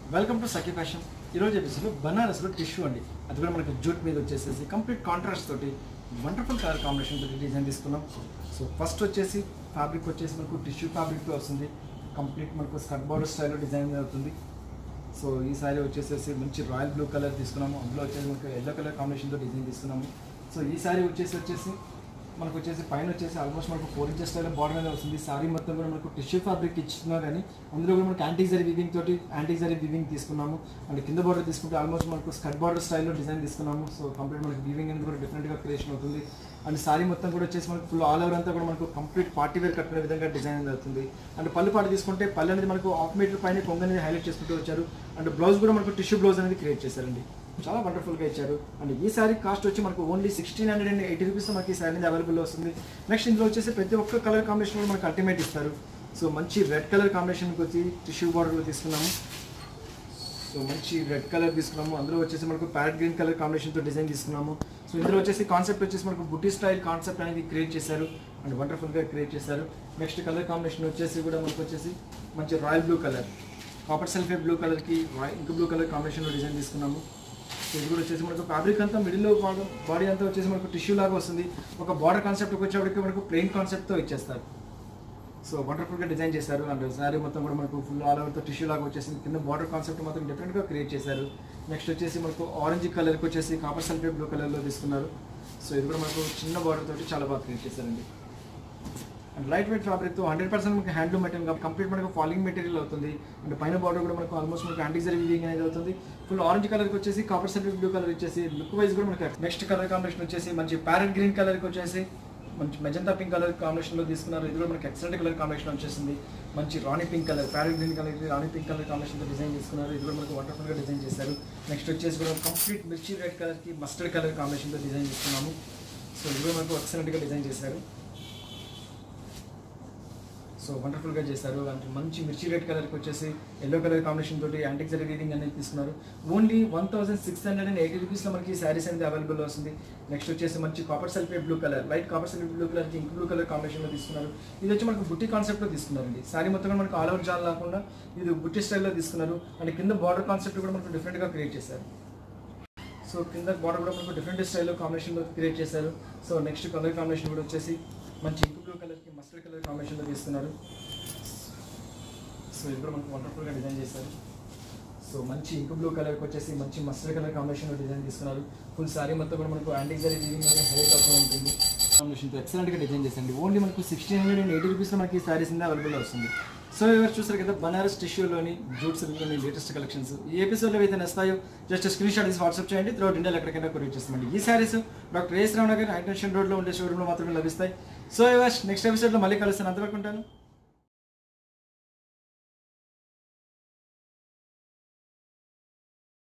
welcome to Sakhi fashion ఈరోజు ఎపిసోడ్లో బనారస్లో tissue అండి అది కూడా మనకి జూట్ మీద వచ్చేసేసి కంప్లీట్ కాంట్రాస్ట్ తోటి వండర్ఫుల్ కలర్ కాంబినేషన్ తోటి డిజైన్ తీసుకున్నాం సో ఫస్ట్ వచ్చేసి ఫ్యాబ్రిక్ వచ్చేసి మనకు టిష్యూ ఫ్యాబ్రిక్తో వస్తుంది కంప్లీట్ మనకు స్కర్ట్ బార్డర్ స్టైల్లో డిజైన్ అవుతుంది సో ఈ సారీ వచ్చేసేసి మంచి రాయల్ బ్లూ కలర్ తీసుకున్నాము అందులో వచ్చేసి మనకు ఎల్లో కలర్ కాంబినేషన్తో డిజైన్ తీసుకున్నాము సో ఈ సారీ వచ్చేసి వచ్చేసి మనకు వచ్చేసి పైన వచ్చేసి ఆల్మోస్ట్ మనకు ఫోర్ ఇంచెస్ స్టైల్ బార్డర్ అనేది వస్తుంది సారీ మొత్తం కూడా మనకు టిష్యూ ఫ్యాబ్రిక్ ఇచ్చినా కానీ అందులో కూడా మనకు యాంటీ జరీ వివింగ్ తోటి యాంటీ జరీ వివింగ్ తీసుకున్నాము అండ్ కింద బార్డర్ తీసుకుంటే ఆల్మోస్ట్ మనకు స్కర్ట్ బార్డర్ స్టైల్లో డిజైన్ తీసుకున్నాము సో కంప్లీట్ మనకి వివింగ్ అనేది కూడా డిఫరెంట్గా క్రియేషన్ అవుతుంది అండ్ సారీ మొత్తం కూడా వచ్చేసి మనకు ఫుల్ ఆల్ ఓవర్ అంతా కూడా మనకు కంప్లీట్ పార్టీ వేర్ కట్టుకునే విధంగా డిజైన్ అనేది అవుతుంది అండ్ పళ్ళు పాటు తీసుకుంటే పళ్ళు అనేది మనకు హాఫ్ మీటర్ పైన కొంగ అనేది హైలైట్ చేసుకుంటూ వచ్చారు అండ్ బ్లౌజ్ కూడా మనకు టిష్యూ బ్లౌజ్ అనేది క్రియేట్ చేశారండి చాలా వండర్ఫుల్గా ఇచ్చారు అండ్ ఈ సారీ కాస్ట్ వచ్చి మనకు only sixteen hundred and eighty rupees మనకి ఈ సారీ అనేది అవైలబుల్ వస్తుంది నెక్స్ట్ ఇందులో వచ్చేసి ప్రతి ఒక్క కలర్ కాంబినేషన్ కూడా మనకు అల్టిమేట్ ఇస్తారు సో మంచి రెడ్ కలర్ కాంబినేషన్కి వచ్చి టిష్యూ బార్డర్లో తీసుకున్నాము సో మంచి రెడ్ కలర్ తీసుకున్నాము అందులో వచ్చేసి మనకు ప్యారెట్ గ్రీన్ కలర్ కాంబినేషన్తో డిజైన్ తీసుకున్నాము సో ఇందులో వచ్చేసి కాన్సెప్ట్ వచ్చేసి మనకు బుట్టి స్టైల్ కాన్సెప్ట్ అనేది క్రియేట్ చేశారు అండ్ వండర్ఫుల్గా క్రియేట్ చేశారు నెక్స్ట్ కలర్ కాంబినేషన్ వచ్చేసి కూడా మనకు వచ్చేసి మంచి royal blue colour copper sulphate blue కలర్కి ఇంక్ బ్లూ కలర్ కాంబినేషన్లో డిజైన్ తీసుకున్నాము సో ఇది కూడా వచ్చేసి మనకు ఫ్యాబ్రిక్ అంతా మిడిల్లో భాగం బాడీ అంతా వచ్చేసి మనకు టిష్యూ లాగా వస్తుంది ఒక బార్డర్ కాన్సెప్ట్కి వచ్చేప్పటికి మనకు ప్లెయిన్ కాన్సెప్ట్తో ఇచ్చేస్తారు సో వండర్ఫుల్గా డిజైన్ చేశారు అండ్ శారీ మొత్తం కూడా మనకు ఫుల్ ఆల్ ఓవర్తో టిష్యూ లాగా వచ్చేసింది కింద బార్డర్ కాన్సెప్ట్ మాత్రం డిఫరెంట్గా క్రియేట్ చేశారు నెక్స్ట్ వచ్చేసి మనకు ఆరెంజ్ కలర్కి వచ్చేసి కాపర్ సల్ఫేట్ బ్లూ కలర్లో తీసుకున్నారు సో ఇది కూడా మనకు చిన్న బార్డర్ తోటి చాలా బాగా క్రియేట్ చేశారండి అండ్ లైట్ వెయిట్ ఫ్యాబ్రిక్తో హండ్రెడ్ పర్సెంట్ మనకి హ్యాండ్లూమ్ మెటీరియల్ కంప్లీట్ మనకు ఫాలింగ్ మెటీరియల్ అవుతుంది అండ్ పైన బార్డర్ కూడా మనకు ఆల్మోస్ట్ మనకు యాంటీజరీ వీవింగ్ అనేది అవుతుంది ఫుల్ ఆరెంజ్ కలర్కి వచ్చేసి కాపర్ సల్ఫేట్ బ్లూ కలర్ వచ్చేసి లుక్ వైజ్ కూడా మనకి నెక్స్ట్ కలర్ కాంబినేషన్ వచ్చేసి మంచి ప్యారెట్ గ్రీన్ కలర్కి వచ్చేసి మంచి మెజంతా పింక్ కలర్ కాంబినేషన్లో తీసుకున్నారు ఇది కూడా మనకి ఎక్సలెంట్ కలర్ కాంబినేషన్ వచ్చేసింది మంచి rani pink colour parrot green colour rani pink colour కాంబినేషన్తో డిజైన్ చేసుకున్నారు ఇది కూడా మనకు వండర్ఫుల్గా డిజైన్ చేశారు నెక్స్ట్ వచ్చేసి కూడా కంప్లీట్ మిర్చి రెడ్ కలర్కి మస్టర్డ్ కలర్ కాంబినేషన్తో డిజైన్ చేసుకున్నాము సో ఇది కూడా మనకు ఎక్సలెంట్గా డిజైన్ చేశారు సో వండర్ఫుల్గా చేశారు అంటే మంచి మిర్చి రెడ్ కలర్కి వచ్చేసి ఎల్లో కలర్ కాంబినేషన్ తోటి యాంటిక్ జరీ వీవింగ్ అనేది తీసుకున్నారు only one thousand six hundred and eighty రూపీస్లో మనకి శారీస్ అనేది అవైలబుల్ వస్తుంది నెక్స్ట్ వచ్చేసి మంచి copper sulphate blue colour light copper sulphate blue కలర్కి ఇంక్ బ్లూ కలర్ కాంబినేషన్లో తీసుకున్నారు ఇది వచ్చి మనకు బుట్టి కాన్సెప్ట్లో తీసుకున్నారండి శారీ మొత్తం కూడా మనకు ఆల్ ఓవర్ జాల్ కాకుండా ఇది బుట్టి స్టైల్లో తీసుకున్నారు అండ్ కింద బార్డర్ కాన్సెప్ట్ కూడా మనకు డిఫరెంట్గా క్రియేట్ చేశారు సో కింద బార్డర్ కూడా మనకు డిఫరెంట్ స్టైల్లో కాంబినేషన్లో క్రియేట్ చేశారు సో నెక్స్ట్ కలర్ కాంబినేషన్ కూడా వచ్చేసి మంచి ఇంకు బ్లూ కలర్కి మస్టర్డ్ కలర్ కాంబినేషన్లో తీసుకున్నారు సో ఇది కూడా మనకు వండర్ఫుల్గా డిజైన్ చేశారు సో మంచి ఇంకు బ్లూ కలర్కి వచ్చేసి మంచి మస్టర్డ్ కలర్ కాంబినేషన్లో డిజైన్ తీసుకున్నారు ఫుల్ సారీ మొత్తం కూడా మనకు యాంటీ జరీ వీవింగ్ అనేది హైలైట్ అవుతూ ఉంటుంది కాంబినేషన్తో ఎక్సలెంట్గా డిజైన్ చేసండి ఓన్లీ మనకు సిక్స్టీన్ హండ్రెడ్ అండ్ ఎయిటీ రూపీస్లో మనకి సారీస్ అనేది అవైలబుల్ వస్తుంది సో ఎవరు చూసారు కదా బనారస్ టిష్యూలోని జూట్ సిల్క్లోని లేటెస్ట్ కలెక్షన్స్ ఈ ఎపిసోడ్లో అయితే నస్తాయో జస్ట్ స్క్రీన్ షాట్ తీసి వాట్సాప్ చేయండి త్రూఅవుట్ ఇండియాలో ఎక్కడికైనా కొరియర్ చేస్తామండి ఈ saris doctor A S Rao Nagar high tension రోడ్లో ఉండే షోరూమ్లో మాత్రమే లభిస్తాయి సో ఎవర్ నెక్స్ట్ ఎపిసోడ్లో మళ్ళీ కలుస్తాను అంతవరకు ఉంటాను